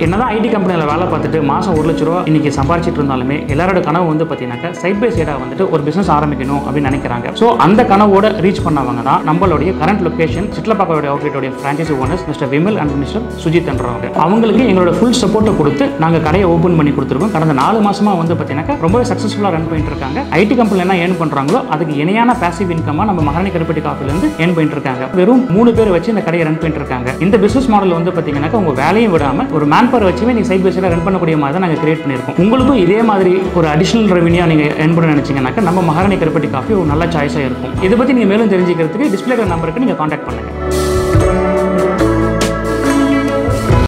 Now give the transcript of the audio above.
என்னதான் ஐடி கம்பெனியில் வேலை பார்த்துட்டு மாதம் ஒரு லட்ச ரூபா இன்னைக்கு சம்பாரிச்சிட்டு இருந்தாலுமே எல்லாரோட கனவு வந்து பார்த்தீங்கன்னாக்கா சைட் பை சைடாக வந்துட்டு ஒரு பிஸ்னஸ் ஆரம்பிக்கணும் அப்படின்னு நினைக்கிறாங்க ஸோ அந்த கனவோட ரீச் பண்ணவங்க தான் நம்மளுடைய கரண்ட் லொகேஷன் சிட்லப்பாக்கோடைய அவுட்லெட்டோடைய franchisee owners mister Vimal and mister Sujith என்றவங்க அவங்களுக்கு எங்களோட ஃபுல் சப்போர்ட்டை கொடுத்து நாங்கள் கடையை ஓப்பன் பண்ணி கொடுத்துருக்கோம் கடந்த நாலு மாசமா வந்து பார்த்தீங்கன்னாக்கா ரொம்பவே சக்ஸஸ்ஃபுல்லாக ரன் பண்ணிட்டு இருக்காங்க ஐடி கம்பெனி என்ன ஏர்ன் பண்ணுறாங்களோ அதுக்கு இணையான பேசிவ் இன்கமாக நம்ம மகாராணி கருப்பட்டி காஃபிலேருந்து ஏர்ன் பண்ணிட்டு இருக்காங்க வெறும் மூணு பேர் வச்சு இந்த கடையை ரன் பண்ணிட்டு இருக்காங்க இந்த பிசினஸ் மாடல் வந்து பார்த்தீங்கன்னாக்கா உங்க வேலையும் விடாம ஒரு மேன் பவர் வச்சுமே நீங்க சைட் பை சைடாக ரன் பண்ணக்கூடிய மாதிரி தான் நாங்கள் கிரியேட் பண்ணியிருக்கோம் உங்களுக்கும் இதே மாதிரி ஒரு அடிஷனல் ரெவன்யூ நீங்க ஏர்ன் பண்ண நினைச்சீங்கன்னாக்கா நம்ம மகாராணி கருப்பட்டி காஃபி ஒரு நல்ல சாய்ஸாக இருக்கும் இதை பற்றி நீங்க மேலும் தெரிஞ்சுக்கிறதுக்கு டிஸ்பிளே நம்பருக்கு நீங்க காண்டாக்ட் பண்ணுங்க